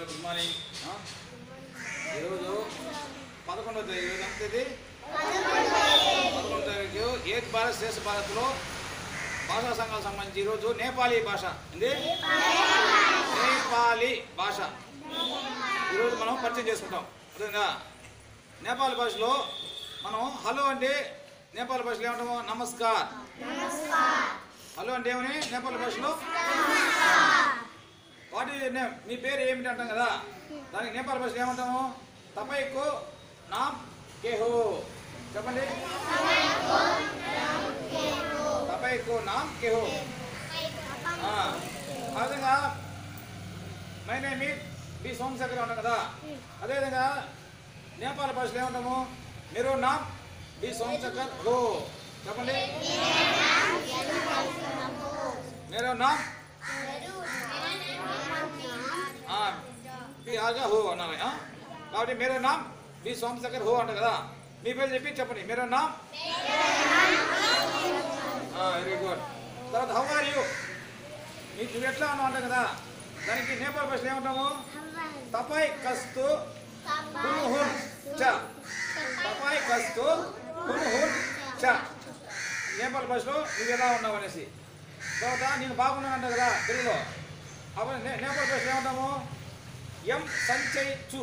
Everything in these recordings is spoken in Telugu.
గుడ్ మార్నింగ్ ఆ? ఈరోజు పదకొండవ తేదీ ఈరోజు ఎంత తేదీ పదకొండవ తారీఖు ఏక్ భారత్ శ్రేష్ఠ భారత్లో భాషా సంఘాలకు సంబంధించి ఈరోజు నేపాలీ భాష ఏంది నేపాలీ భాష ఈరోజు మనం పరిచయం చేసుకుంటాం అర్థంగా నేపాల్ భాషలో మనం హలో అంటే నేపాల్ భాషలో ఏమంటాము నమస్కార్ హలో అంటే ఏమని నేపాల్ భాషలో వాటి నేమ్ మీ పేరు ఏమిటి అంటాం కదా దానికి నేపాల్ భాషలో ఏమంటాము తపైకు నామ్ కేహో చెప్పండి తపైకు నామ్ కేహో ఆ, ఆ విధంగా my name E B Somashekar ఉంటాం కదా అదేవిధంగా నేపాల్ భాషలో ఏమంటాము మీరు నామ్ బి సోమశేఖర్ హో చెప్పండి మీరు నామ్ ఆ, బి ఆగా హో అన్నారు ఆ? కాబట్టి మీరు నామ్ బి సోమశేఖర్ హో అంట కదా మీ పేరు చెప్పి చెప్పండి మీరు నామ్ వెరీ గుడ్ తర్వాత హౌ ఆర్ యూ మీకు నువ్వు ఎట్లా ఉన్నావు అంటాం కదా దానికి నేపాల్ భాషలో ఏమంటాము తపై కస్తు హున్ చ తపై కస్తు హున్ చ నేపాల్ భాషలో నువ్వు ఎలా ఉన్నావు అనేసి తర్వాత నేను బాగున్నాను అంటావు కదా తెలుగులో అప్పుడు నే- నేపాల్ భాషలో ఏమంటాము ఎం సంచయ్ చు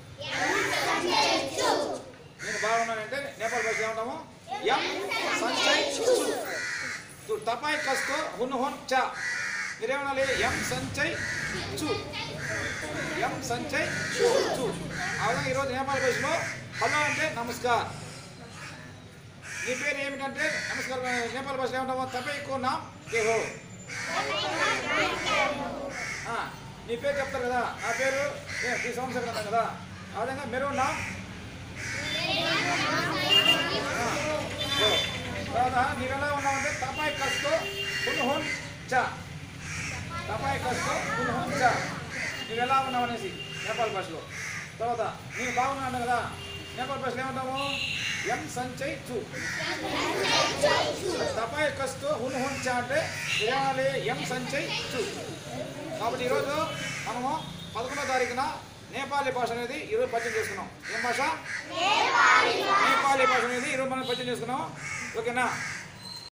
నేను బాగున్నానంటే నేపాల్ భాషలో ఏమంటాము ఎం సంచయ్ చు చూ తపాయ్ కస్తో హున్ హున్ చ మీరేమనాలి ఎం సంచయ్ చు ఎం సంచయ్ చు చు ఆ విధంగా ఈరోజు నేపాల్ భాషలో హలో అంటే నమస్కార్ నీ పేరు ఏమిటంటే నమస్కారం నేపాల్ భాషలో ఏమంటాము తపై కో నామ్ కేహో ఆ, నీ పేరు చెప్తారు కదా నా పేరు ఏ, ఈ సంవత్సరం అంటాం కదా ఆ విధంగా మీరు నామ్ ఆ, ఓ. తర్వాత మీరు ఎలా ఉన్నామంటే తపాయ్ కస్తో హున్ హున్ చ తపాయ్ కస్తో హున్ హున్ చ నువ్వు ఎలా ఉన్నావు అనేసి నేపాల్ భాషలో తర్వాత నేను బాగున్నాను కదా నేపాల్ భాషలో ఏమంటాము ఎం సంచయ్ చు తపాయ్ కస్తో హున్ హున్ చ అంటే ఏమాలి ఎం సంచయ్ చు కాబట్టి ఈరోజు మనము పదకొండో తారీఖున నేపాలీ భాష అనేది ఈరోజు పరిచయం చేసుకున్నాం ఏం భాష నేపాలీ భాష అనేది ఈరోజు మనం పరిచయం చేసుకున్నాం ఓకేనా